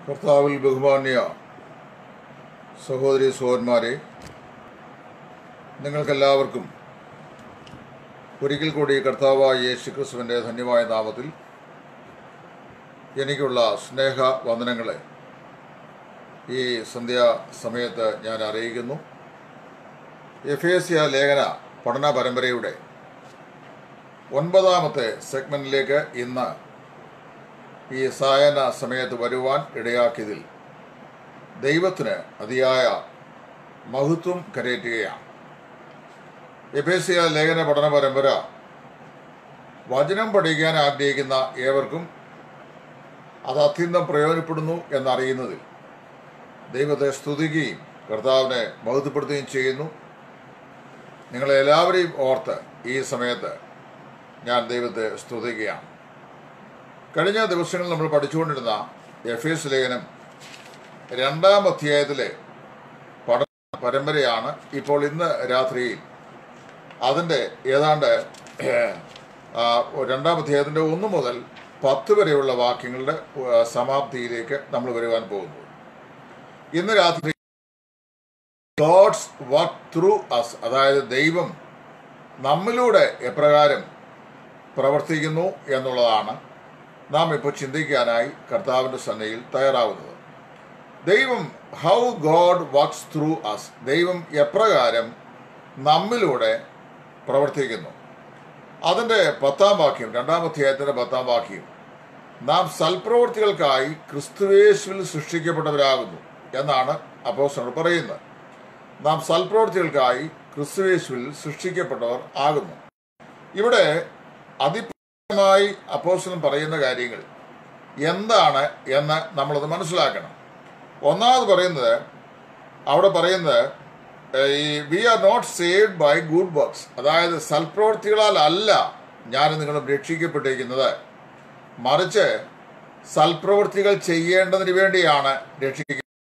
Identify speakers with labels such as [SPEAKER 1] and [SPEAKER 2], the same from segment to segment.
[SPEAKER 1] കർത്താവിൽ ബഹുമാന്യ സഹോദരി സഹോദരന്മാരെ നിങ്ങൾക്കെല്ലാവർക്കും ഒരിക്കൽ കൂടി കർത്താവായ യേശു ക്രിസ്തുവിൻ്റെ ധന്യമായ നാമത്തിൽ എനിക്കുള്ള സ്നേഹ വന്ദനങ്ങളെ ഈ സന്ധ്യാ സമയത്ത് ഞാൻ അറിയിക്കുന്നു എഫേസ്യ ലേഖന പഠന പരമ്പരയുടെ ഒൻപതാമത്തെ സെഗ്മെന്റിലേക്ക് ഇന്ന് ഈ സായന സമയത്ത് വരുവാൻ ഇടയാക്കിയതിൽ ദൈവത്തിന് അതിയായ മഹത്വം കരയറ്റുകയാണ് എഫേസ്യ ലേഖന പഠന പരമ്പര വചനം പഠിക്കാൻ ആഗ്രഹിക്കുന്ന ഏവർക്കും അത് അത്യന്തം പ്രയോജനപ്പെടുന്നു എന്നറിയുന്നതിൽ ദൈവത്തെ സ്തുതിക്കുകയും കർത്താവിനെ മഹത്വപ്പെടുത്തുകയും ചെയ്യുന്നു നിങ്ങളെ എല്ലാവരെയും ഓർത്ത് ഈ സമയത്ത് ഞാൻ ദൈവത്തെ സ്തുതിക്കുകയാണ് കഴിഞ്ഞ ദിവസങ്ങളിൽ നമ്മൾ പഠിച്ചുകൊണ്ടിരുന്ന എഫ് എസ് ലേഖനം രണ്ടാം അധ്യായത്തിലെ പഠന പരമ്പരയാണ് ഇപ്പോൾ ഇന്ന് രാത്രിയിൽ അതിൻ്റെ ഏതാണ്ട് ആ, രണ്ടാം അധ്യായത്തിൻ്റെ ഒന്ന് മുതൽ പത്ത് വരെയുള്ള വാക്യങ്ങളുടെ ആ, സമാപ്തിയിലേക്ക് നമ്മൾ വരുവാൻ പോകുന്നു ഇന്ന് രാത്രി ഗോഡ്സ് വർക്ക് ത്രൂ അസ് അതായത് ദൈവം നമ്മിലൂടെ എപ്രകാരം പ്രവർത്തിക്കുന്നു എന്നുള്ളതാണ് നാം ഇപ്പോൾ ചിന്തിക്കാനായി കർത്താവിൻ്റെ സന്നയിൽ തയ്യാറാവുന്നത് ദൈവം how God works through us ദൈവം എപ്രകാരം നമ്മിലൂടെ പ്രവർത്തിക്കുന്നു അതിൻ്റെ പത്താം വാക്യം രണ്ടാം അധ്യായത്തിൻ്റെ പത്താം വാക്യം നാം സൽപ്രവൃത്തികൾക്കായി ക്രിസ്തുവേശുവിൽ സൃഷ്ടിക്കപ്പെട്ടവരാകുന്നു എന്നാണ് അപ്പോസ്റ്റലർ പറയുന്നത് നാം സൽപ്രവൃത്തികൾക്കായി ക്രിസ്തുവേശുവിൽ സൃഷ്ടിക്കപ്പെട്ടവർ ആകുന്നു ഇവിടെ അതിപ്രമായി അപ്പോസ്റ്റലൻ പറയുന്ന കാര്യങ്ങൾ എന്താണ് എന്ന് നമ്മളത് മനസ്സിലാക്കണം ഒന്നാമത് പറയുന്നത് അവിടെ പറയുന്നത് ഏഹ്, ഈ we are not saved by good works അതായത് സൽപ്രവൃത്തികളാൽ അല്ല ഞാൻ നിങ്ങളും രക്ഷിക്കപ്പെട്ടിരിക്കുന്നത് മറിച്ച് സൽപ്രവൃത്തികൾ ചെയ്യേണ്ടതിന് വേണ്ടിയാണ് രക്ഷിക്കുക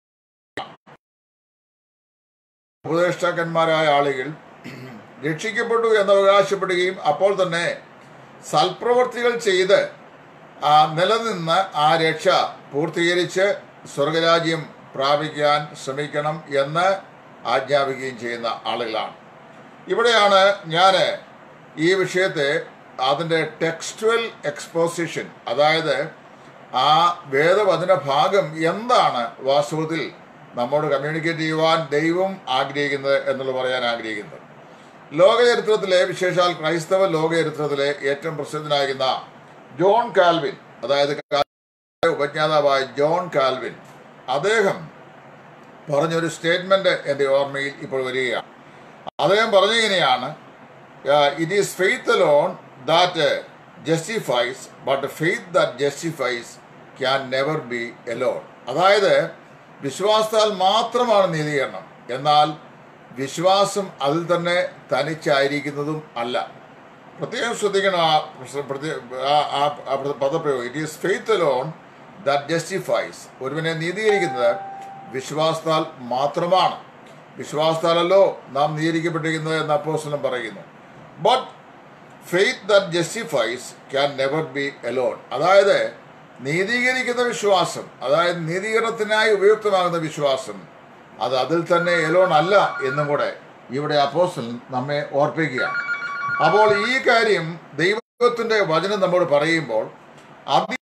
[SPEAKER 1] ഉപദേഷ്ടാക്കന്മാരായ ആളുകൾ രക്ഷിക്കപ്പെട്ടു എന്ന് അവകാശപ്പെടുകയും അപ്പോൾ തന്നെ സൽപ്രവൃത്തികൾ ചെയ്ത് ആ നിലനിന്ന് ആ രക്ഷ പൂർത്തീകരിച്ച് സ്വർഗരാജ്യം പ്രാപിക്കാൻ ശ്രമിക്കണം എന്ന് ആജ്ഞാപിക്കുകയും ചെയ്യുന്ന ആളുകളാണ് ഇവിടെയാണ് ഞാൻ ഈ വിഷയത്തെ അതിൻ്റെ ടെക്സ്റ്റുവൽ എക്സ്പോസിഷൻ അതായത് ആ വേദവചന ഭാഗം എന്താണ് വാസ്തവത്തിൽ നമ്മോട് കമ്മ്യൂണിക്കേറ്റ് ചെയ്യുവാൻ ദൈവം ആഗ്രഹിക്കുന്നത് എന്നുള്ളത് പറയാൻ ആഗ്രഹിക്കുന്നത് ലോകചരിത്രത്തിലെ വിശേഷാൽ ക്രൈസ്തവ ലോകചരിത്രത്തിലെ ഏറ്റവും പ്രസിദ്ധനായിരുന്ന ജോൺ കാൽവിൻ അതായത് കാൽവിന്റെ ഉപജ്ഞാതാവായ ജോൺ കാൽവിൻ അദ്ദേഹം പറഞ്ഞൊരു സ്റ്റേറ്റ്മെന്റ് എൻ്റെ ഓർമ്മയിൽ ഇപ്പോൾ വരികയാണ് അദ്ദേഹം പറഞ്ഞിങ്ങനെയാണ് it is faith alone that justifies but faith that justifies can never be alone അതായത് വിശ്വാസത്താൽ മാത്രമാണ് നീതീകരണം എന്നാൽ വിശ്വാസം അതിൽ തന്നെ തനിച്ചായിരിക്കുന്നതും അല്ല പ്രത്യേകം ശ്രദ്ധിക്കണം ആ പ്രത്യേക- ആ- ആ ആ പദപ്രയോഗം it is faith alone that justifies ഒരുവനെ നീതീകരിക്കുന്നത് വിശ്വാസത്താൽ മാത്രമാണ് വിശ്വാസത്താലല്ലോ നാം നീതീകരിക്കപ്പെട്ടിരിക്കുന്നത് എന്ന് അപ്പോസ്തലൻ പറയുന്നു but faith that justifies can never be alone അതായത് നീതീകരിക്കുന്ന വിശ്വാസം അതായത് നീതീകരണത്തിനായി ഉപയുക്തമാകുന്ന വിശ്വാസം അത് അതിൽ തന്നെ എലോൺ അല്ല എന്നും കൂടെ ഇവിടെ അപ്പോസ്റ്റലൻ നമ്മെ ഓർപ്പിക്കുകയാണ് അപ്പോൾ ഈ കാര്യം ദൈവത്തിന്റെ വചനം നമ്മോട് പറയുമ്പോൾ അതി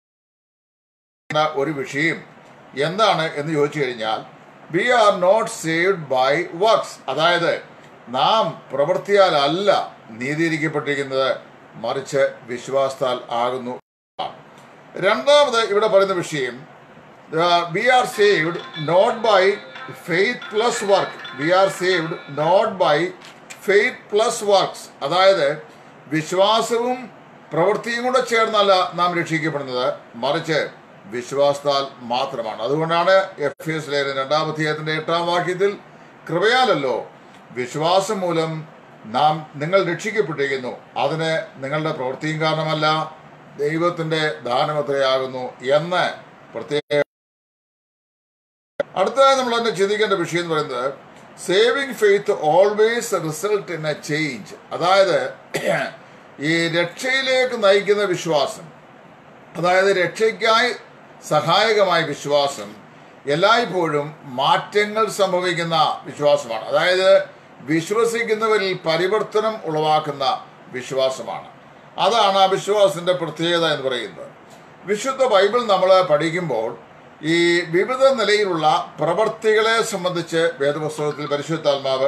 [SPEAKER 1] ഒരു വിഷയം എന്താണ് എന്ന് ചോദിച്ചു കഴിഞ്ഞാൽ we are not saved by works അതായത് നാം പ്രവൃത്തിയാലല്ല നീതിയിരിക്കപ്പെട്ടിരിക്കുന്നത് മറിച്ച് വിശ്വാസത്താൽ ആകുന്നു രണ്ടാമത് ഇവിടെ പറയുന്ന വിഷയം we are saved not by faith plus work we are saved not by faith plus works അതായത് വിശ്വാസവും പ്രവൃത്തിയും കൂടെ ചേർന്നല്ല നാം രക്ഷിക്കപ്പെടുന്നത് മറിച്ച് വിശ്വാസത്താൽ മാത്രമാണ് അതുകൊണ്ടാണ് എഫ് എസ് ലേഖനം രണ്ടാം അധ്യായത്തിന്റെ എട്ടാം വാക്യത്തിൽ കൃപയാലല്ലോ വിശ്വാസം മൂലം നാം നിങ്ങൾ രക്ഷിക്കപ്പെട്ടിരിക്കുന്നു അതിന് നിങ്ങളുടെ പ്രവൃത്തിയും കാരണമല്ല ദൈവത്തിന്റെ ദാനമത്രയാകുന്നു എന്ന് പ്രത്യേക അടുത്തതായി നമ്മൾ തന്നെ ചിന്തിക്കേണ്ട വിഷയം എന്ന് പറയുന്നത് saving faith always result in a change അതായത് ഈ രക്ഷയിലേക്ക് നയിക്കുന്ന വിശ്വാസം അതായത് രക്ഷയ്ക്കായി സഹായകമായ വിശ്വാസം എല്ലായ്പ്പോഴും മാറ്റങ്ങൾ സംഭവിക്കുന്ന വിശ്വാസമാണ് അതായത് വിശ്വസിക്കുന്നവരിൽ പരിവർത്തനം ഉളവാക്കുന്ന വിശ്വാസമാണ് അതാണ് ആ വിശ്വാസത്തിന്റെ പ്രത്യേകത എന്ന് പറയുന്നത് വിശുദ്ധ ബൈബിൾ നമ്മൾ പഠിക്കുമ്പോൾ ഈ വിവിധ നിലയിലുള്ള പ്രവർത്തികളെ സംബന്ധിച്ച് വേദപുസ്തകത്തിൽ പരിശുദ്ധാത്മാവ്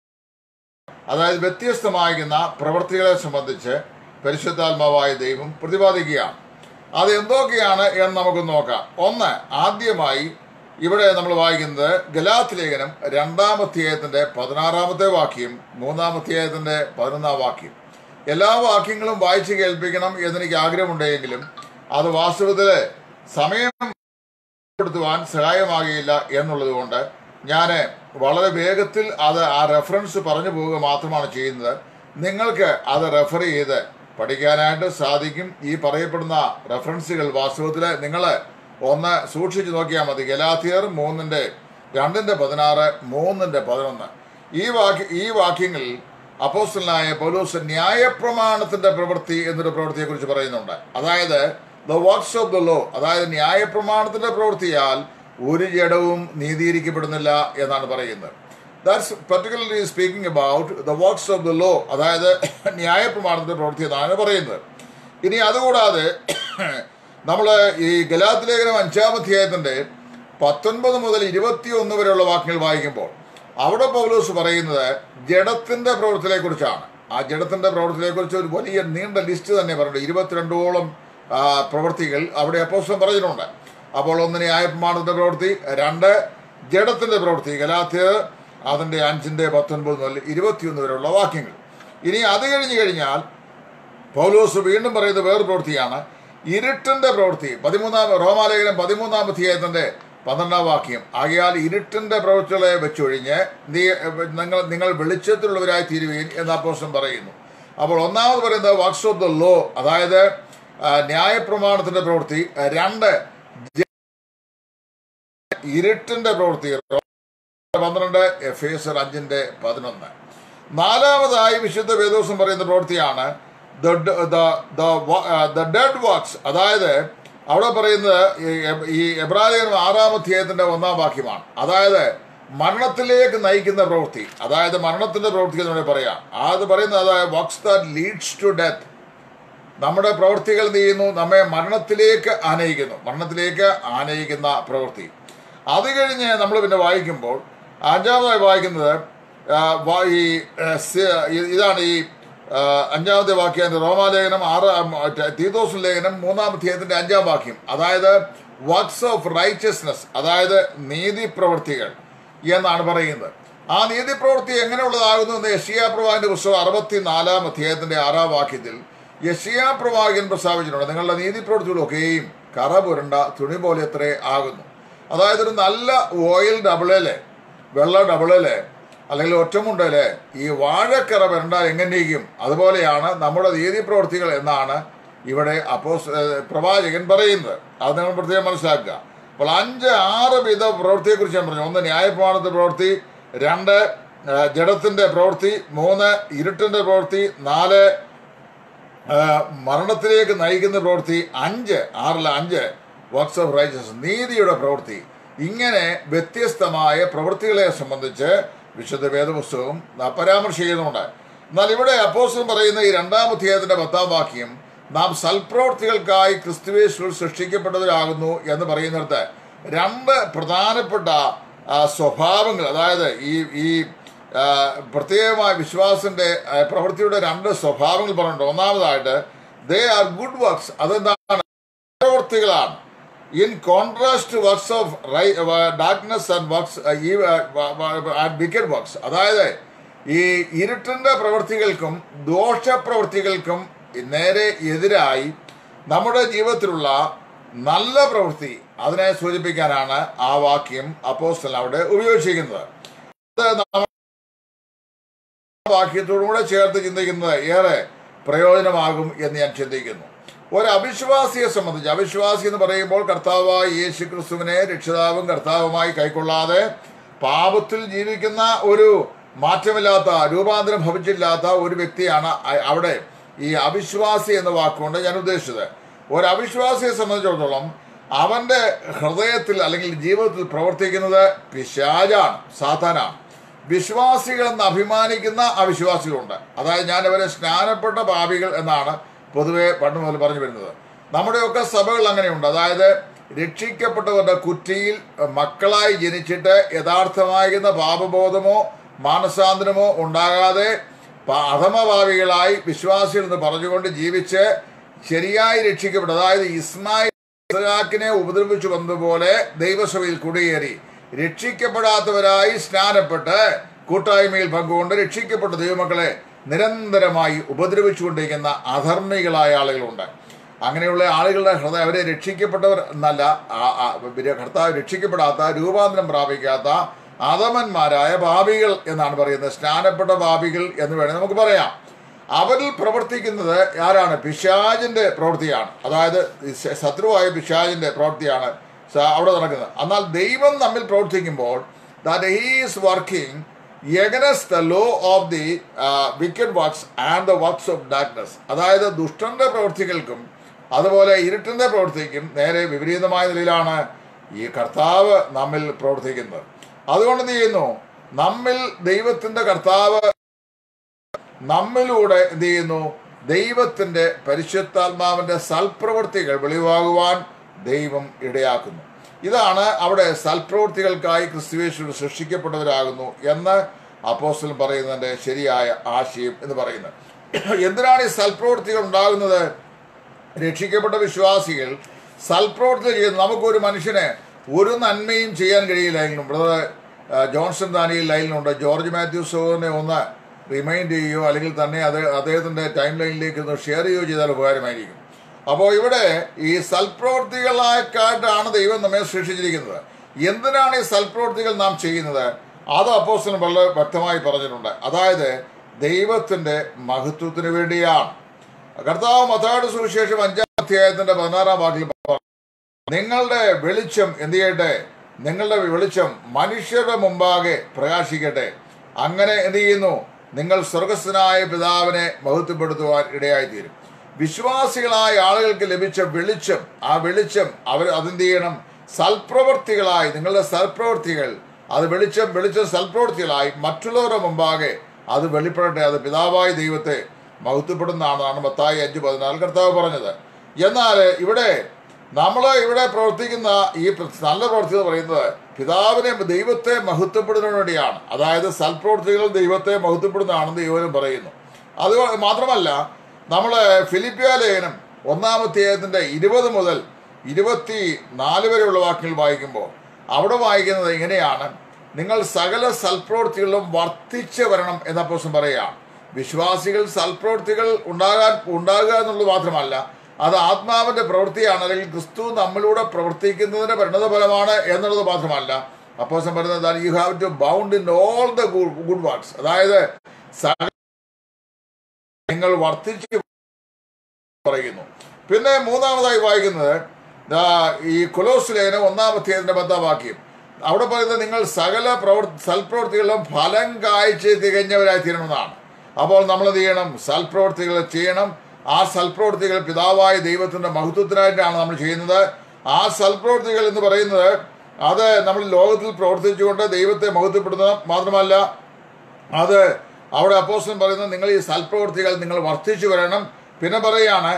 [SPEAKER 1] അതായത് വ്യത്യസ്തമാകുന്ന പ്രവൃത്തികളെ സംബന്ധിച്ച് പരിശുദ്ധാത്മാവായ ദൈവം പ്രതിപാദിക്കുകയാണ് അത് എന്തൊക്കെയാണ് എന്ന് നമുക്ക് നോക്കാം ഒന്ന് ആദ്യമായി ഇവിടെ നമ്മൾ വായിക്കുന്നത് ഗലാത്ത് ലേഖനം രണ്ടാം അധ്യായത്തിന്റെ പതിനാറാമത്തെ വാക്യം മൂന്നാം അധ്യായത്തിന്റെ പതിനൊന്നാം വാക്യം എല്ലാ വാക്യങ്ങളും വായിച്ചു കേൾപ്പിക്കണം എന്നെനിക്ക് ആഗ്രഹമുണ്ടെങ്കിലും അത് വാസ്തവത്തിൽ സമയം പ്പെടുത്തുവാൻ സഹായമാകുകയില്ല എന്നുള്ളത് കൊണ്ട് ഞാൻ വളരെ വേഗത്തിൽ അത് ആ റെഫറൻസ് പറഞ്ഞു പോവുക മാത്രമാണ് ചെയ്യുന്നത് നിങ്ങൾക്ക് അത് റെഫർ ചെയ്ത് പഠിക്കാനായിട്ട് സാധിക്കും ഈ പറയപ്പെടുന്ന റെഫറൻസുകൾ വാസ്തവത്തിൽ നിങ്ങൾ ഒന്ന് സൂക്ഷിച്ചു നോക്കിയാൽ മതി ഗലാത്തിയർ മൂന്നിൻ്റെ രണ്ടിൻ്റെ പതിനാറ് മൂന്നിൻ്റെ പതിനൊന്ന് ഈ വാക്യ ഈ വാക്യങ്ങളിൽ അപ്പോസ്റ്റലായ പൗലോസ് ന്യായപ്രമാണത്തിന്റെ പ്രവൃത്തി എന്നൊരു പ്രവൃത്തിയെക്കുറിച്ച് പറയുന്നുണ്ട് അതായത് the works of the law അതായത് ന്യായപ്രമാണത്തിന്റെ പ്രവൃത്തിയാൽ ഒരു ജഡവും നീതീകരിക്കപ്പെടുന്നില്ല എന്നാണ് പറയുന്നത് that's particularly speaking about the works of the law അതായത് ന്യായപ്രമാണത്തിന്റെ പ്രവൃത്തി എന്നാണ് പറയുന്നത് ഇനി അതുകൂടാതെ നമ്മൾ ഈ ഗലാത്ത് ലേഖനം അഞ്ചാം അധ്യായത്തിന്റെ പത്തൊൻപത് മുതൽ ഇരുപത്തിയൊന്ന് വരെയുള്ള വാക്യങ്ങൾ വായിക്കുമ്പോൾ അവിടെ പൗലോസ് പറയുന്നത് ജഡത്തിന്റെ പ്രവൃത്തിയെ കുറിച്ചാണ് ആ ജഡത്തിന്റെ പ്രവൃത്തിയെ കുറിച്ച് ഒരു വലിയ നീണ്ട ലിസ്റ്റ് തന്നെ പറഞ്ഞിട്ടുണ്ട് ഇരുപത്തിരണ്ടോളം ആ, പ്രവൃത്തികൾ അവിടെ അപ്പോസ്റ്റലൻ പറഞ്ഞിട്ടുണ്ട് അപ്പോൾ ഒന്ന് ന്യായപ്രമാണത്തിന്റെ പ്രവൃത്തി രണ്ട് ജഡത്തിന്റെ പ്രവൃത്തി ഗലാത്യർ അതിന്റെ അഞ്ചിന്റെ പത്തൊൻപത് മുതൽ ഇരുപത്തിയൊന്ന് വരെയുള്ള വാക്യങ്ങൾ ഇനി അത് കഴിഞ്ഞു കഴിഞ്ഞാൽ പൗലോസ് വീണ്ടും പറയുന്ന വേറെ പ്രവൃത്തിയാണ് ഇരുട്ടിന്റെ പ്രവൃത്തി പതിമൂന്നാം റോമാലേഖനം പതിമൂന്നാം അധ്യായത്തിന്റെ പന്ത്രണ്ടാം വാക്യം ആകയാൽ ഇരുട്ടിന്റെ പ്രവൃത്തികളെ വെച്ചൊഴിഞ്ഞ് നീ നിങ്ങൾ നിങ്ങൾ വെളിച്ചത്തിലുള്ളവരായി തീരുവീൻ എന്ന് അപ്പോസ്റ്റലൻ പറയുന്നു അപ്പോൾ ഒന്നാമത് പറയുന്നത് വർക്ക്സ് ഓഫ് ദ ലോ അതായത് ആ, ന്യായപ്രമാണത്തിന്റെ പ്രവൃത്തി രണ്ട് ജ- ഇരുട്ടിന്റെ പ്രവൃത്തി പന്ത്രണ്ട് എഫേസർ അഞ്ചിന്റെ പതിനൊന്ന് നാലാമതായി വിശുദ്ധ വേദോസം പറയുന്ന പ്രവൃത്തിയാണ് ദ ഡെഡ് വർക്ക്സ് അതായത് അവിടെ പറയുന്നത് ഈ എബ്- ഈ എബ്രാഹിം ആറാം അധ്യായത്തിന്റെ ഒന്നാം വാക്യമാണ് അതായത് മരണത്തിലേക്ക് നയിക്കുന്ന പ്രവൃത്തി അതായത് മരണത്തിന്റെ പ്രവൃത്തി എന്ന് വേണമെങ്കിൽ പറയാം അത് പറയുന്നത് അതായത് works that leads to death നമ്മുടെ പ്രവൃത്തികൾ എന്ത് ചെയ്യുന്നു നമ്മെ മരണത്തിലേക്ക് ആനയിക്കുന്നു മരണത്തിലേക്ക് ആനയിക്കുന്ന പ്രവൃത്തി അത് കഴിഞ്ഞ് നമ്മൾ പിന്നെ വായിക്കുമ്പോൾ അഞ്ചാമതായി വായിക്കുന്നത് ആ, വാ- ഈ ആ, സി- ഇ- ഇതാണ് ഈ ആ, അഞ്ചാമത്തെ വാക്യം റോമാലേഖനം ആറ് തീതോസ് ലേഖനം മൂന്നാം അധ്യായത്തിന്റെ അഞ്ചാം വാക്യം അതായത് വർക്ക്സ് ഓഫ് റൈച്ചസ്നെസ് അതായത് നീതി പ്രവൃത്തികൾ എന്നാണ് പറയുന്നത് ആ നീതി പ്രവൃത്തി എങ്ങനെയുള്ളതാകുന്നു എന്ന് യഷിയാ പ്രവാഹിന്റെ പുസ്തകം അറുപത്തിനാലാം അധ്യായത്തിന്റെ ആറാം വാക്യത്തിൽ യഷിയാ പ്രവാചകൻ പ്രസ്താവിച്ചിട്ടുണ്ട് നിങ്ങളുടെ നീതി പ്രവൃത്തികളൊക്കെയും കറ പുരണ്ട തുണി പോലെ എത്രേ ആകുന്നു അതായത് ഒരു നല്ല ഓയിൽ ഡബിളില് വെള്ള ഡബിളില് അല്ലെങ്കിൽ ഒറ്റമുണ്ടല് ഈ വാഴക്കറ വരണ്ടാൽ എങ്ങനെയിരിക്കും അതുപോലെയാണ് നമ്മുടെ നീതി പ്രവൃത്തികൾ എന്നാണ് ഇവിടെ അപ്പോസ് ഏഹ് പ്രവാചകൻ പറയുന്നത് അത് നിങ്ങൾ പ്രത്യേകം മനസ്സിലാക്കുക അപ്പോൾ അഞ്ച് ആറ് വിധ പ്രവൃത്തിയെക്കുറിച്ച് ഞാൻ പറഞ്ഞു ഒന്ന് ന്യായപ്രമാണത്തിന്റെ പ്രവൃത്തി രണ്ട് ഏഹ് ജഡത്തിന്റെ പ്രവൃത്തി മൂന്ന് ഇരുട്ടിന്റെ പ്രവൃത്തി നാല് ആ, മരണത്തിലേക്ക് നയിക്കുന്ന പ്രവൃത്തി അഞ്ച് ആറിൽ അഞ്ച് വർക്ക്സ് ഓഫ് റൈച്ചസ് നീതിയുടെ പ്രവൃത്തി ഇങ്ങനെ വ്യത്യസ്തമായ പ്രവൃത്തികളെ സംബന്ധിച്ച് വിശുദ്ധ വേദപുസ്തകം ന- പരാമർശിക്കുന്നുണ്ട് എന്നാൽ ഇവിടെ അപ്പോസ്റ്റലൻ പറയുന്ന ഈ രണ്ടാം അധ്യായത്തിന്റെ പത്താം വാക്യം നാം സൽപ്രവൃത്തികൾക്കായി ക്രിസ്തുവേശ്വർ സൃഷ്ടിക്കപ്പെട്ടവരാകുന്നു എന്ന് പറയുന്നിടത്ത് രണ്ട് പ്രധാനപ്പെട്ട ആ, സ്വഭാവങ്ങൾ അതായത് ഈ ഈ ആ, പ്രത്യേകമായ വിശ്വാസത്തിന്റെ ആ, പ്രവൃത്തിയുടെ രണ്ട് സ്വഭാവങ്ങൾ പറഞ്ഞിട്ടുണ്ട് ഒന്നാമതായിട്ട് ദേ ആർ ഗുഡ് വർക്ക്സ് അതെന്താണ് പ്രവൃത്തികളാണ് in contrast works of darkness and works wicked works അതായത് ഈ ഇരുട്ടിന്റെ പ്രവൃത്തികൾക്കും ദോഷപ്രവൃത്തികൾക്കും നേരെ എതിരായി നമ്മുടെ ജീവിതത്തിലുള്ള നല്ല പ്രവൃത്തി അതിനെ സൂചിപ്പിക്കാനാണ് ആ വാക്യം അപ്പോസ്റ്റൽ അവിടെ ഉപയോഗിച്ചിരിക്കുന്നത് അത് നമ്മ- വാക്യത്തോടും കൂടെ ചേർത്ത് ചിന്തിക്കുന്നത് ഏറെ പ്രയോജനമാകും എന്ന് ഞാൻ ചിന്തിക്കുന്നു ഒരു അവിശ്വാസിയെ സംബന്ധിച്ച് അവിശ്വാസി എന്ന് പറയുമ്പോൾ കർത്താവായ യേശു ക്രിസ്തുവിനെ രക്ഷിതാവും കർത്താവുമായി കൈക്കൊള്ളാതെ പാപത്തിൽ ജീവിക്കുന്ന ഒരു മാറ്റമില്ലാത്ത രൂപാന്തരം ഭവിച്ചില്ലാത്ത ഒരു വ്യക്തിയാണ് അ- അവിടെ ഈ അവിശ്വാസി എന്ന വാക്കുകൊണ്ട് ഞാൻ ഉദ്ദേശിച്ചത് ഒരു അവിശ്വാസിയെ സംബന്ധിച്ചിടത്തോളം അവന്റെ ഹൃദയത്തിൽ അല്ലെങ്കിൽ ജീവിതത്തിൽ പ്രവർത്തിക്കുന്നത് പിശാചാണ് സാത്താനാണ് വിശ്വാസികൾ എന്ന് അഭിമാനിക്കുന്ന അവിശ്വാസികളുണ്ട് അതായത് ഞാൻ അവരെ സ്നാനപ്പെട്ട പാപികൾ എന്നാണ് പൊതുവെ പണ്ട് മുതൽ പറഞ്ഞു വരുന്നത് നമ്മുടെയൊക്കെ സഭകൾ അങ്ങനെയുണ്ട് അതായത് രക്ഷിക്കപ്പെട്ടവരുടെ കുറ്റിയിൽ മക്കളായി ജനിച്ചിട്ട് യഥാർത്ഥമാകുന്ന പാപബോധമോ മാനസാന്തരമോ ഉണ്ടാകാതെ പ- അധമഭാവികളായി വിശ്വാസികൾ എന്ന് പറഞ്ഞുകൊണ്ട് ജീവിച്ച് ശരിയായി രക്ഷിക്കപ്പെട്ടു അതായത് ഇസ്മായിൽ ഇസ്ഹാക്കിനെ ഉപദ്രവിച്ചു വന്നതുപോലെ ദൈവസഭയിൽ കുടിയേറി രക്ഷിക്കപ്പെടാത്തവരായി സ്നാനപ്പെട്ട് കൂട്ടായ്മയിൽ പങ്കുകൊണ്ട് രക്ഷിക്കപ്പെട്ട ദൈവമക്കളെ നിരന്തരമായി ഉപദ്രവിച്ചുകൊണ്ടിരിക്കുന്ന അധർമ്മികളായ ആളുകളുണ്ട് അങ്ങനെയുള്ള ആളുകളുടെ ഹൃദയം അവരെ രക്ഷിക്കപ്പെട്ടവർ എന്നല്ല ആ- ആ പിന്നെ കർത്താവ് രക്ഷിക്കപ്പെടാത്ത രൂപാന്തരം പ്രാപിക്കാത്ത അധമന്മാരായ പാപികൾ എന്നാണ് പറയുന്നത് സ്നാനപ്പെട്ട പാപികൾ എന്ന് വേണമെങ്കിൽ നമുക്ക് പറയാം അവരിൽ പ്രവർത്തിക്കുന്നത് ആരാണ് പിശാജിന്റെ പ്രവൃത്തിയാണ് അതായത് ഈ ശ- ശത്രുവായ പിശാജിന്റെ പ്രവൃത്തിയാണ് സ- അവിടെ നടക്കുന്നത് എന്നാൽ ദൈവം നമ്മിൽ പ്രവർത്തിക്കുമ്പോൾ that he's working against the law of the wicked works and the works of darkness അതായത് ദുഷ്ടന്റെ പ്രവൃത്തികൾക്കും അതുപോലെ ഇരുട്ടിന്റെ പ്രവൃത്തിക്കും നേരെ വിപരീതമായ നിലയിലാണ് ഈ കർത്താവ് നമ്മിൽ പ്രവർത്തിക്കുന്നത് അതുകൊണ്ട് എന്ത് ചെയ്യുന്നു നമ്മിൽ ദൈവത്തിന്റെ കർത്താവ് നമ്മിലൂടെ എന്ത് ചെയ്യുന്നു ദൈവത്തിന്റെ പരിശുദ്ധാത്മാവിന്റെ സൽപ്രവൃത്തികൾ വെളിവാകുവാൻ ദൈവം ഇടയാക്കുന്നു ഇതാണ് അവിടെ സൽപ്രവൃത്തികൾക്കായി ക്രിസ്തുവേശ്വർ സൃഷ്ടിക്കപ്പെട്ടവരാകുന്നു എന്ന് അപ്പോസ്റ്റൽ പറയുന്നതിന്റെ ശരിയായ ആശയം എന്ന് പറയുന്നത് എന്തിനാണ് ഈ സൽപ്രവൃത്തികൾ ഉണ്ടാകുന്നത് രക്ഷിക്കപ്പെട്ട വിശ്വാസികൾ സൽപ്രവർത്തി ചെയ്യുന്നു നമുക്കൊരു മനുഷ്യന് ഒരു നന്മയും ചെയ്യാൻ കഴിയില്ലെങ്കിലും ബ്രദർ ആ, ജോൺസൺ ദാനിയിൽ ലൈനിലുണ്ട് ജോർജ് മാത്യു സോറിനെ ഒന്ന് റിമൈൻഡ് ചെയ്യുകയോ അല്ലെങ്കിൽ തന്നെ അത് അദ്ദേഹത്തിൻ്റെ ടൈം ലൈനിലേക്ക് ഒന്ന് ഷെയർ ചെയ്യുകയോ ചെയ്താൽ ഉപകാരമായിരിക്കും അപ്പോൾ ഇവിടെ ഈ സൽപ്രവർത്തികളായിട്ടാണ് ദൈവം നമ്മെ സൃഷ്ടിച്ചിരിക്കുന്നത് എന്തിനാണ് ഈ സൽപ്രവർത്തികൾ നാം ചെയ്യുന്നത് അത് അപ്പോസ്റ്റലൻ വളരെ വ്യക്തമായി പറഞ്ഞിട്ടുണ്ട് അതായത് ദൈവത്തിൻ്റെ മഹത്വത്തിന് വേണ്ടിയാണ് കർത്താവ് മത്തായുടെ സുവിശേഷം അഞ്ചാം അധ്യായത്തിന്റെ പതിനാറാം വാക്കിൽ പറഞ്ഞു, നിങ്ങളുടെ വെളിച്ചം എന്ത് ചെയ്യട്ടെ നിങ്ങളുടെ വെളിച്ചം മനുഷ്യരുടെ മുമ്പാകെ പ്രകാശിക്കട്ടെ അങ്ങനെ എന്ത് ചെയ്യുന്നു നിങ്ങൾ സ്വർഗസ്ഥനായ പിതാവിനെ മഹത്വപ്പെടുത്തുവാൻ ഇടയായിത്തീരും വിശ്വാസികളായ ആളുകൾക്ക് ലഭിച്ച വെളിച്ചം ആ വെളിച്ചം അവർ അതെന്ത് ചെയ്യണം സൽപ്രവർത്തികളായി നിങ്ങളുടെ സൽപ്രവർത്തികൾ അത് വെളിച്ചം വെളിച്ചം സൽപ്രവർത്തികളായി മറ്റുള്ളവരുടെ മുമ്പാകെ അത് വെളിപ്പെടട്ടെ അത് പിതാവായ ദൈവത്തെ മഹത്വപ്പെടുന്നതാണെന്നാണ് മത്തായി അഞ്ച് പതിനാല് കർത്താവ് പറഞ്ഞത് എന്നാൽ ഇവിടെ നമ്മൾ ഇവിടെ പ്രവർത്തിക്കുന്ന ഈ പ്ര- നല്ല പ്രവൃത്തി എന്ന് പറയുന്നത് പിതാവിനെ ദൈവത്തെ മഹത്വപ്പെടുന്നതിന് വേണ്ടിയാണ് അതായത് സൽപ്രവൃത്തികൾ ദൈവത്തെ മഹത്വപ്പെടുന്നതാണെന്ന് ദൈവനും പറയുന്നു അത് മാത്രമല്ല നമ്മൾ ഫിലിപ്പിയ ലേഖനം ഒന്നാമത്തെ ഇരുപത് മുതൽ ഇരുപത്തി നാല് വരെയുള്ള വാക്കുകൾ വായിക്കുമ്പോൾ അവിടെ വായിക്കുന്നത് ഇങ്ങനെയാണ് നിങ്ങൾ സകല സൽപ്രവൃത്തികളിലും വർദ്ധിച്ചു വരണം എന്ന പോസം പറയുകയാണ് വിശ്വാസികൾ സൽപ്രവൃത്തികൾ ഉണ്ടാകാൻ ഉണ്ടാകുക എന്നുള്ളത് മാത്രമല്ല അത് ആത്മാവിന്റെ പ്രവൃത്തിയാണ് അല്ലെങ്കിൽ ക്രിസ്തു നമ്മളിലൂടെ പ്രവർത്തിക്കുന്നതിന്റെ പരിണതഫലമാണ് എന്നുള്ളത് മാത്രമല്ല അപ്പോസം പറയുന്നത് you have to bound in all the good works അതായത് സകല നിങ്ങൾ വർദ്ധിച്ച് പറയുന്നു പിന്നെ മൂന്നാമതായി വായിക്കുന്നത് ദാ ഈ കൊലോസ് ലേഖനം ഒന്നാമത്തേതിന്റെ പത്താം വാക്യം അവിടെ പറയുന്നത് നിങ്ങൾ സകല പ്രവൃത്തി സൽപ്രവൃത്തികളിലും ഫലം കായ്ച്ച് തികഞ്ഞവരായി തീരണമെന്നാണ് അപ്പോൾ നമ്മൾ എന്ത് ചെയ്യണം സൽപ്രവൃത്തികൾ ചെയ്യണം ആ സൽപ്രവൃത്തികൾ പിതാവായ ദൈവത്തിന്റെ മഹത്വത്തിനായിട്ടാണ് നമ്മൾ ചെയ്യുന്നത് ആ സൽപ്രവൃത്തികൾ എന്ന് പറയുന്നത് അത് നമ്മൾ ലോകത്തിൽ പ്രവർത്തിച്ചുകൊണ്ട് ദൈവത്തെ മഹത്വപ്പെടുത്തണം മാത്രമല്ല അത് അവിടെ അപ്പോസ്റ്റലൻ പറയുന്നത് നിങ്ങൾ ഈ സൽപ്രവൃത്തികൾ നിങ്ങൾ വർദ്ധിച്ചു വരണം പിന്നെ പറയാണ്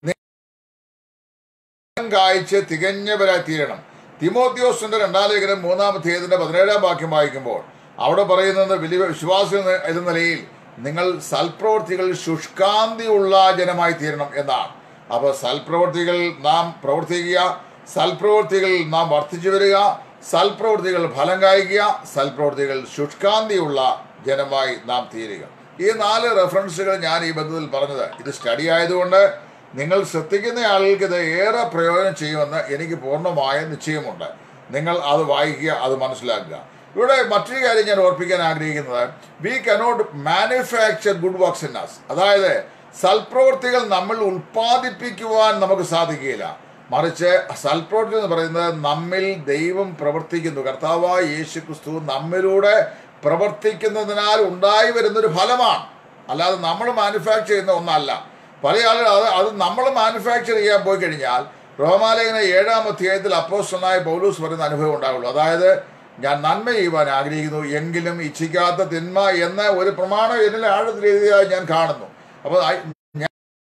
[SPEAKER 1] ഫലം കായ്ച്ച് തികഞ്ഞവരായി തീരണം തിമോത്യോസിന്റെ രണ്ടാം ലേഖനം മൂന്നാമത്തേതിന്റെ പതിനേഴാം വാക്യം വായിക്കുമ്പോൾ അവിടെ പറയുന്നത് വലിയ വിശ്വാസി എന്ന- എന്ന നിലയിൽ നിങ്ങൾ സൽപ്രവൃത്തികൾ ശുഷ്കാന്തിയുള്ള ജനമായി തീരണം എന്നാണ് അപ്പോൾ സൽപ്രവൃത്തികൾ നാം പ്രവർത്തിക്കുക സൽപ്രവൃത്തികൾ നാം വർദ്ധിച്ചു വരിക സൽപ്രവൃത്തികൾ ഫലം കായ്ക്കുക സൽപ്രവൃത്തികൾ ശുഷ്കാന്തിയുള്ള ജനമായി നാം തീരുക ഈ നാല് റെഫറൻസുകൾ ഞാൻ ഈ ബന്ധത്തിൽ പറഞ്ഞത് ഇത് സ്റ്റഡി ആയതുകൊണ്ട് നിങ്ങൾ ശ്രദ്ധിക്കുന്ന ആളുകൾക്ക് ഇത് ഏറെ പ്രയോജനം ചെയ്യുമെന്ന് എനിക്ക് പൂർണ്ണമായ നിശ്ചയമുണ്ട് നിങ്ങൾ അത് വായിക്കുക അത് മനസ്സിലാക്കുക ഇവിടെ മറ്റൊരു കാര്യം ഞാൻ ഓർപ്പിക്കാൻ ആഗ്രഹിക്കുന്നത് we cannot manufacture good works in us അതായത് സൽപ്രവൃത്തികൾ നമ്മൾ ഉൽപ്പാദിപ്പിക്കുവാൻ നമുക്ക് സാധിക്കുകയില്ല മറിച്ച് സൽപ്രവൃത്തി എന്ന് പറയുന്നത് നമ്മിൽ ദൈവം പ്രവർത്തിക്കുന്നു കർത്താവായ യേശു ക്രിസ്തു നമ്മിലൂടെ പ്രവർത്തിക്കുന്നതിനാൽ ഉണ്ടായി വരുന്നൊരു ഫലമാണ് അല്ലാതെ നമ്മൾ മാനുഫാക്ചർ ചെയ്യുന്ന ഒന്നല്ല പല ആളുകൾ അത് അത് നമ്മൾ മാനുഫാക്ചർ ചെയ്യാൻ പോയി കഴിഞ്ഞാൽ റോമാലേഖന ഏഴാം അധ്യായത്തിൽ അപ്പോസ്റ്റലായ പൗലൂസ് പറയുന്ന അനുഭവം ഉണ്ടാവുള്ളൂ അതായത് ഞാൻ നന്മ ചെയ്യുവാൻ ആഗ്രഹിക്കുന്നു എങ്കിലും ഇച്ഛിക്കാത്ത തിന്മ എന്ന ഒരു പ്രമാണം എന്നിൽ ആഴത്തിൽ എഴുതിയതായി ഞാൻ കാണുന്നു അപ്പോൾ ആ- ഞാൻ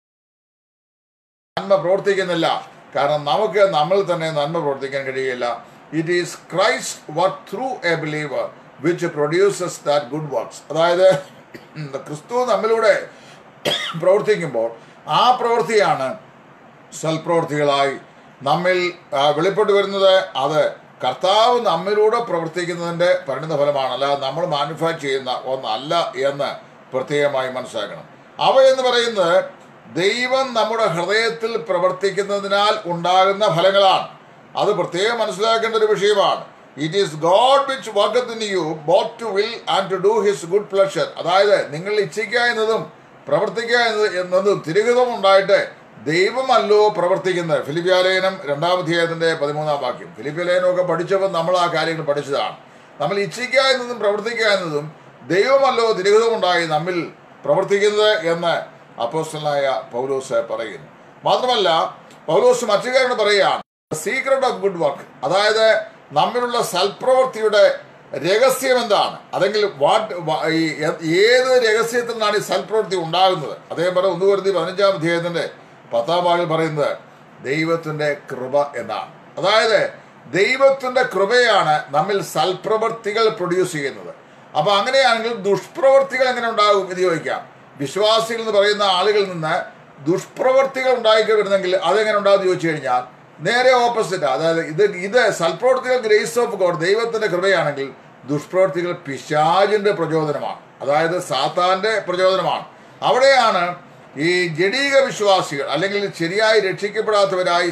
[SPEAKER 1] നന്മ പ്രവർത്തിക്കുന്നില്ല കാരണം നമുക്ക് നമ്മൾ തന്നെ നന്മ പ്രവർത്തിക്കാൻ കഴിയില്ല it is Christ work through a believer which produces that good works അതായത് ക്രിസ്തു നമ്മിലൂടെ പ്രവർത്തിക്കുമ്പോൾ ആ പ്രവൃത്തിയാണ് സൽപ്രവൃത്തികളായി നമ്മിൽ ആ, വെളിപ്പെട്ട് വരുന്നത് അത് കർത്താവ് നമ്മിലൂടെ പ്രവർത്തിക്കുന്നതിൻ്റെ പരിണിത ഫലമാണ് അല്ലാതെ നമ്മൾ മാനുഫാക്ചർ ചെയ്യുന്ന ഒന്നല്ല എന്ന് പ്രത്യേകമായി മനസ്സിലാക്കണം അവ എന്ന് പറയുന്നത് ദൈവം നമ്മുടെ ഹൃദയത്തിൽ പ്രവർത്തിക്കുന്നതിനാൽ ഉണ്ടാകുന്ന ഫലങ്ങളാണ് അത് പ്രത്യേകം മനസ്സിലാക്കേണ്ട ഒരു വിഷയമാണ് it is God which worketh in you both to will and to do his good pleasure അതായത് നിങ്ങൾ ഇച്ഛിക്കുക എന്നതും പ്രവർത്തിക്കുക എന്നത് എന്നതും തിരുഹിതം ഉണ്ടായിട്ട് ദൈവമല്ലോ പ്രവർത്തിക്കുന്നത് ഫിലിപ്പിയാലയനം രണ്ടാമധ്യായത്തിന്റെ പതിമൂന്നാം വാക്യം ഫിലിപ്പിയാലയനമൊക്കെ പഠിച്ചപ്പോൾ നമ്മൾ ആ കാര്യങ്ങൾ പഠിച്ചതാണ് നമ്മൾ ഇച്ഛിക്കുക എന്നതും പ്രവർത്തിക്കുക എന്നതും ദൈവമല്ലോ തിരുഹിതമുണ്ടായി നമ്മിൽ പ്രവർത്തിക്കുന്നത് എന്ന് അപ്പോസ്റ്റലായ പൗലോസ് പറയുന്നു മാത്രമല്ല പൗലോസ് മറ്റു കാര്യങ്ങൾ പറയുകയാണ് സീക്രട്ട് ഓഫ് ഗുഡ് വർക്ക് അതായത് നമ്മിലുള്ള സൽപ്രവൃത്തിയുടെ രഹസ്യം എന്താണ് അല്ലെങ്കിൽ വാട്ട് വ- ഈ എ- ഏത് രഹസ്യത്തിൽ നിന്നാണ് ഈ സൽപ്രവൃത്തി ഉണ്ടാകുന്നത് അതേപോലെ ഒന്ന് കരുതി പതിനഞ്ചാം അധ്യായത്തിന്റെ പത്താം ഭാഗം പറയുന്നത് ദൈവത്തിന്റെ കൃപ എന്നാണ് അതായത് ദൈവത്തിന്റെ കൃപയാണ് നമ്മിൽ സൽപ്രവൃത്തികൾ പ്രൊഡ്യൂസ് ചെയ്യുന്നത് അപ്പൊ അങ്ങനെയാണെങ്കിൽ ദുഷ്പ്രവൃത്തികൾ എങ്ങനെ ഉണ്ടാകും എന്ന് ചോദിക്കാം വിശ്വാസികൾ എന്ന് പറയുന്ന ആളുകളിൽ നിന്ന് ദുഷ്പ്രവൃത്തികൾ ഉണ്ടാക്കി വരുന്നെങ്കിൽ അതെങ്ങനെ ഉണ്ടാകും ചോദിച്ചു കഴിഞ്ഞാൽ നേരെ ഓപ്പോസിറ്റ് അതായത് ഇത് ഇത് സൽപ്രവൃത്തികൾ ഗ്രേസ് ഓഫ് ഗോഡ് ദൈവത്തിന്റെ കൃപയാണെങ്കിൽ ദുഷ്പ്രവൃത്തികൾ പിശാചിന്റെ പ്രചോദനമാണ് അതായത് സാത്താന്റെ പ്രചോദനമാണ് അവിടെയാണ് ഈ ജഡീക വിശ്വാസികൾ അല്ലെങ്കിൽ ശരിയായി രക്ഷിക്കപ്പെടാത്തവരായി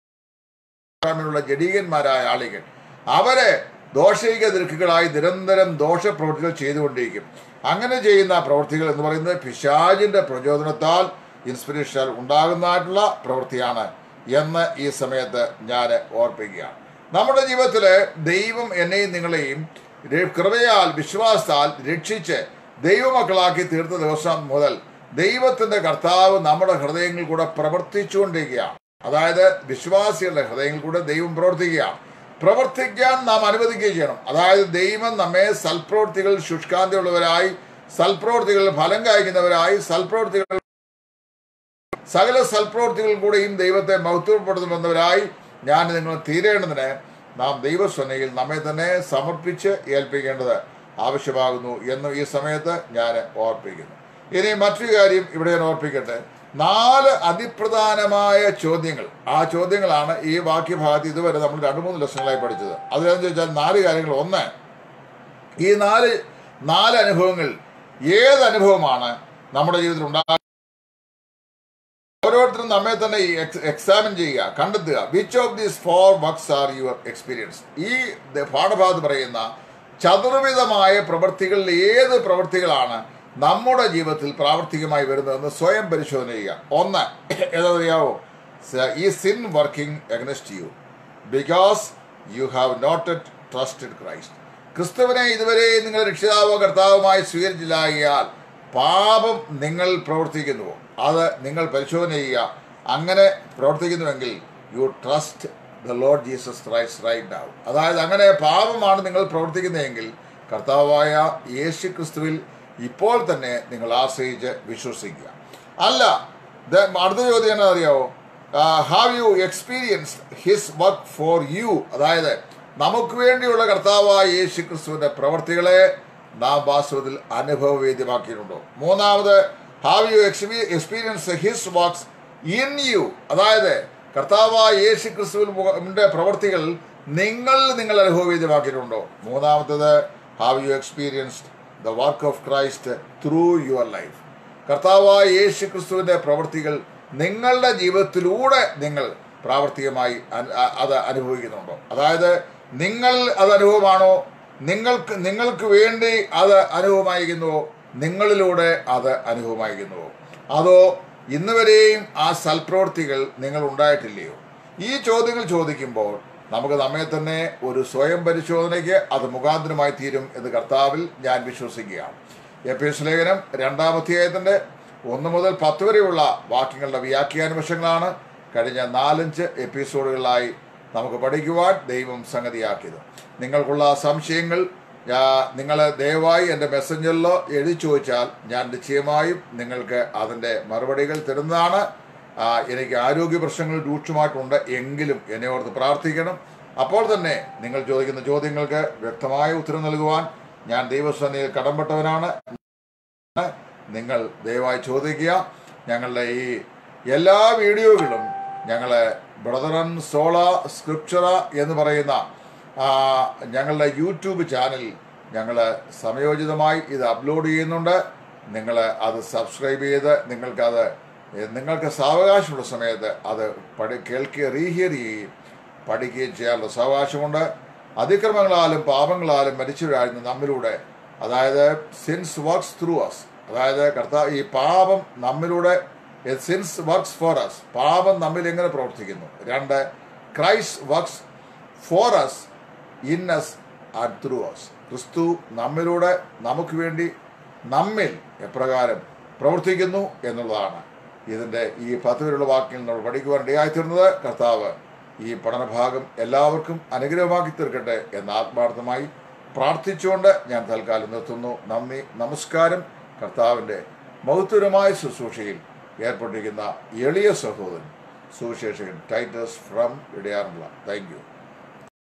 [SPEAKER 1] ഇസ്ലാമിലുള്ള ജഡീകന്മാരായ ആളുകൾ അവരെ ദോഷൈക ദീർഘകളായി നിരന്തരം ദോഷപ്രവൃത്തികൾ ചെയ്തുകൊണ്ടിരിക്കും അങ്ങനെ ചെയ്യുന്ന പ്രവൃത്തികൾ എന്ന് പറയുന്നത് പിശാചിന്റെ പ്രചോദനത്താൽ ഇൻസ്പിറേഷൻ ഉണ്ടാകുന്നതായിട്ടുള്ള പ്രവൃത്തിയാണ് എന്ന് ഈ സമയത്ത് ഞാൻ ഓർപ്പിക്കുകയാണ് നമ്മുടെ ജീവിതത്തിൽ ദൈവം എന്നെയും നിങ്ങളെയും ര- കൃപയാൽ വിശ്വാസത്താൽ രക്ഷിച്ച് ദൈവമക്കളാക്കി തീർത്ത ദിവസം മുതൽ ദൈവത്തിന്റെ കർത്താവ് നമ്മുടെ ഹൃദയങ്ങളിൽ കൂടെ പ്രവർത്തിച്ചുകൊണ്ടിരിക്കുകയാണ് അതായത് വിശ്വാസികളുടെ ഹൃദയങ്ങളിൽ കൂടെ ദൈവം പ്രവർത്തിക്കുകയാണ് പ്രവർത്തിക്കാൻ നാം അനുവദിക്കുകയും ചെയ്യണം അതായത് ദൈവം നമ്മെ സൽപ്രവൃത്തികൾ ശുഷ്കാന്തിയുള്ളവരായി സൽപ്രവൃത്തികൾ ഫലം കായ്ക്കുന്നവരായി സൽപ്രവൃത്തികൾ സകല സൽപ്രവൃത്തികൾ കൂടെയും ദൈവത്തെ മഹത്വപ്പെടുത്തുന്നവരായി ഞാൻ നിങ്ങൾ തീരേണ്ടതിന് നാം ദൈവസ്വനയിൽ നമ്മെ തന്നെ സമർപ്പിച്ച് ഏൽപ്പിക്കേണ്ടത് ആവശ്യമാകുന്നു എന്ന് ഈ സമയത്ത് ഞാൻ ഓർപ്പിക്കുന്നു ഇനി മറ്റൊരു കാര്യം ഇവിടെ ഞാൻ ഓർപ്പിക്കട്ടെ നാല് അതിപ്രധാനമായ ചോദ്യങ്ങൾ ആ ചോദ്യങ്ങളാണ് ഈ വാക്യഭാഗത്ത് ഇതുവരെ നമ്മൾ രണ്ട് മൂന്ന് ലക്ഷങ്ങളായി പഠിച്ചത് അതിലെന്ന് ചോദിച്ചാൽ നാല് കാര്യങ്ങൾ ഒന്ന് ഈ നാല് നാല് അനുഭവങ്ങൾ ഏത് അനുഭവമാണ് നമ്മുടെ ജീവിതത്തിൽ ഉണ്ടാകുന്നത് ഓരോരുത്തരും നമ്മെ തന്നെ എക്സാമിൻ ചെയ്യുക കണ്ടെത്തുക which of these four works are your experience ഈ ദ- പാഠഭാഗത്ത് പറയുന്ന ചതുർവിധമായ പ്രവൃത്തികളിൽ ഏത് പ്രവൃത്തികളാണ് നമ്മുടെ ജീവിതത്തിൽ പ്രാവർത്തികമായി വരുന്നതെന്ന് സ്വയം പരിശോധന ചെയ്യുക ഒന്ന് ഏതറിയാവോ ഈ sin working against you because you have not trusted Christ ക്രിസ്തുവിനെ ഇതുവരെ നിങ്ങൾ രക്ഷിതാവോ കർത്താവുമായി സ്വീകരിച്ചില്ലായാൽ പാപം നിങ്ങൾ പ്രവർത്തിക്കുന്നുവോ അത് നിങ്ങൾ പരിശോധന ചെയ്യുക അങ്ങനെ പ്രവർത്തിക്കുന്നുവെങ്കിൽ you trust the Lord Jesus Christ right down അതായത് അങ്ങനെ പാപമാണ് നിങ്ങൾ പ്രവർത്തിക്കുന്നതെങ്കിൽ കർത്താവായ യേശു ക്രിസ്തുവിൽ ഇപ്പോൾ തന്നെ നിങ്ങൾ ആശ്രയിച്ച് വിശ്വസിക്കുക അല്ല ദ- അടുത്ത ചോദ്യം എന്നാ അറിയാവോ have you experience his work for you അതായത് നമുക്ക് വേണ്ടിയുള്ള കർത്താവായ യേശു ക്രിസ്തുവിന്റെ പ്രവർത്തികളെ നാം വാസ്തവത്തിൽ അനുഭവവേദ്യമാക്കിയിട്ടുണ്ടോ മൂന്നാമത് have you experience his works in you അതായത് കർത്താവായ യേശു ക്രിസ്തുവിന്റെ പ്രവർത്തികൾ നിങ്ങൾ നിങ്ങൾ അനുഭവവേദ്യമാക്കിയിട്ടുണ്ടോ മൂന്നാമത്തത് have you experienced the work of Christ through your life കർത്താവായ യേശു ക്രിസ്തുവിന്റെ പ്രവൃത്തികൾ നിങ്ങളുടെ ജീവിതത്തിലൂടെ നിങ്ങൾ പ്രാവർത്തികമായി അന- അ- അത് അനുഭവിക്കുന്നുണ്ടോ അതായത് നിങ്ങൾ അത് അനുഭവമാണോ നിങ്ങൾക്ക് നിങ്ങൾക്ക് വേണ്ടി അത് അനുഭവമായിരിക്കുന്നുവോ നിങ്ങളിലൂടെ അത് അനുഭവമായിരിക്കുന്നുവോ അതോ ഇന്ന് വരെയും ആ സൽപ്രവൃത്തികൾ നിങ്ങൾ ഉണ്ടായിട്ടില്ലയോ ഈ ചോദ്യങ്ങൾ ചോദിക്കുമ്പോൾ നമുക്ക് നമ്മെ തന്നെ ഒരു സ്വയം പരിശോധനയ്ക്ക് അത് മുഖാന്തരമായി തീരും എന്ന് കർത്താവിൽ ഞാൻ വിശ്വസിക്കുകയാണ് എഫ് എസ് ലേഖനം രണ്ടാം അധ്യായത്തിന്റെ ഒന്ന് മുതൽ പത്ത് വരെയുള്ള വാക്യങ്ങളുടെ വ്യാഖ്യാന വശങ്ങളാണ് കഴിഞ്ഞ നാലഞ്ച് എപ്പിസോഡുകളായി നമുക്ക് പഠിക്കുവാൻ ദൈവം സംഗതിയാക്കിയത് നിങ്ങൾക്കുള്ള സംശയങ്ങൾ നിങ്ങൾ ദയവായി എൻ്റെ മെസ്സഞ്ചറിലോ എഴുതി ചോദിച്ചാൽ ഞാൻ നിശ്ചയമായും നിങ്ങൾക്ക് അതിൻ്റെ മറുപടികൾ തരുന്നതാണ് ആ, എനിക്ക് ആരോഗ്യ പ്രശ്നങ്ങൾ രൂക്ഷമായിട്ടുണ്ട് എങ്കിലും എന്നെ ഓർത്ത് പ്രാർത്ഥിക്കണം അപ്പോൾ തന്നെ നിങ്ങൾ ചോദിക്കുന്ന ചോദ്യങ്ങൾക്ക് വ്യക്തമായ ഉത്തരം നൽകുവാൻ ഞാൻ ദൈവസന്നിധിയിൽ കടംപെട്ടവനാണ് നിങ്ങൾ ദയവായി ചോദിക്കുക ഞങ്ങളുടെ ഈ എല്ലാ വീഡിയോകളും ഞങ്ങൾ ബ്രദറൻ സോള സ്ക്രിപ്ചറ എന്ന് പറയുന്ന ആ, ഞങ്ങളുടെ യൂട്യൂബ് ചാനൽ ഞങ്ങൾ സമയോചിതമായി ഇത് അപ്ലോഡ് ചെയ്യുന്നുണ്ട് നിങ്ങൾ അത് സബ്സ്ക്രൈബ് ചെയ്ത് നിങ്ങൾക്കത് ഏഹ്, നിങ്ങൾക്ക് സാവകാശമുള്ള സമയത്ത് അത് പഠി കേൾക്കുകയും റീഹിയർ ചെയ്യുകയും പഠിക്കുകയും ചെയ്യാനുള്ള സാവകാശമുണ്ട് അതിക്രമങ്ങളാലും പാപങ്ങളാലും മരിച്ചവരായിരുന്ന നമ്മിലൂടെ അതായത് സിൻസ് വർക്ക്സ് ത്രൂ അസ് അതായത് കർത്താ ഈ പാപം നമ്മിലൂടെ സിൻസ് വർക്ക്സ് ഫോർ അസ് പാപം നമ്മിൽ എങ്ങനെ പ്രവർത്തിക്കുന്നു രണ്ട് Christ works for us in us and through us ക്രിസ്തു നമ്മിലൂടെ നമുക്ക് വേണ്ടി നമ്മിൽ എപ്രകാരം പ്രവർത്തിക്കുന്നു എന്നുള്ളതാണ് ഇതിൻ്റെ ഈ പത്ത് പേരുള്ള വാക്കിൽ നമ്മൾ പഠിക്കുവാൻ ഇടയായിത്തീർന്നത് കർത്താവ് ഈ പഠനഭാഗം എല്ലാവർക്കും അനുഗ്രഹമാക്കി തീർക്കട്ടെ എന്ന് ആത്മാർത്ഥമായി പ്രാർത്ഥിച്ചുകൊണ്ട് ഞാൻ തൽക്കാലം നിർത്തുന്നു നന്ദി നമസ്കാരം കർത്താവിൻ്റെ മഹത്വരമായ ശുശ്രൂഷയിൽ ഏർപ്പെട്ടിരിക്കുന്ന എളിയ സഹോദരൻ സുവിശേഷകൻ ടൈറ്റസ് ഫ്രം ഇടയാറുള്ള താങ്ക് യു